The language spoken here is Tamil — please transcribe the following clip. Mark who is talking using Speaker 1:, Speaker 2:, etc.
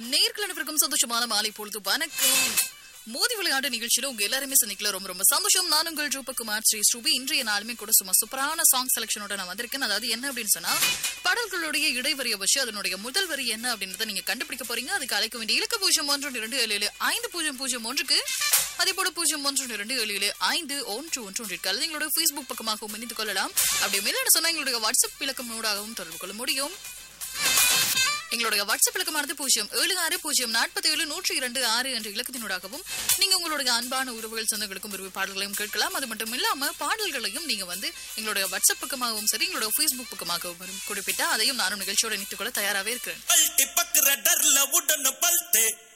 Speaker 1: நேர்கள் அனைவருக்கும் சந்தோஷமான மாலை பொழுது வணக்கம் மோதி விளையாட்டு நிகழ்ச்சியில உங்க எல்லாருமே சந்திக்கல ரொம்ப ரொம்ப சந்தோஷம் நான் உங்கள் ரூபகுமார் ஸ்ரீ ஸ்ரூபி இன்றைய நாளுமே கூட சும்மா சூப்பரான சாங் செலக்ஷனோட நான் வந்திருக்கேன் அதாவது என்ன அப்படின்னு சொன்னா பாடல்களுடைய இடைவரியை வச்சு அதனுடைய முதல் வரி என்ன அப்படின்றத நீங்க கண்டுபிடிக்க போறீங்க அதுக்கு அழைக்க வேண்டிய இலக்க பூஜ்ஜியம் ஒன்று இரண்டு ஏழு ஏழு ஐந்து பூஜ்ஜியம் பூஜ்ஜியம் ஒன்றுக்கு அதே போல பூஜ்ஜியம் ஒன்று இரண்டு ஏழு ஏழு ஐந்து ஒன்று ஒன்று ஒன்று இருக்கு அல்லது எங்களோட ஃபேஸ்புக் பக்கமாகவும் இணைந்து கொள்ளலாம் அப்படி மேலே சொன்னா எங்களுடைய வாட்ஸ்அப் இலக்கமோடாகவும் தொடர்பு கொள்ள முடியும் எங்களுடைய வாட்ஸ்அப் இலக்கமானது பூஜ்ஜியம் ஏழு ஆறு பூஜ்ஜியம் நாற்பத்தி ஏழு நூற்றி இரண்டு ஆறு என்ற இலக்கத்தினூடாகவும் நீங்க உங்களுடைய அன்பான உறவுகள் சொந்தங்களுக்கும் விரும்பி பாடல்களையும் கேட்கலாம் அது மட்டும் இல்லாம பாடல்களையும் நீங்க வந்து எங்களுடைய வாட்ஸ்அப் பக்கமாகவும் சரி எங்களுடைய ஃபேஸ்புக் பக்கமாகவும் குறிப்பிட்டா அதையும் நானும் நிகழ்ச்சியோட இணைத்துக் கொள்ள தயாராகவே இருக்கிறேன்
Speaker 2: பல்ட்டி பக்குற டர்ல உடன பல்ட்டு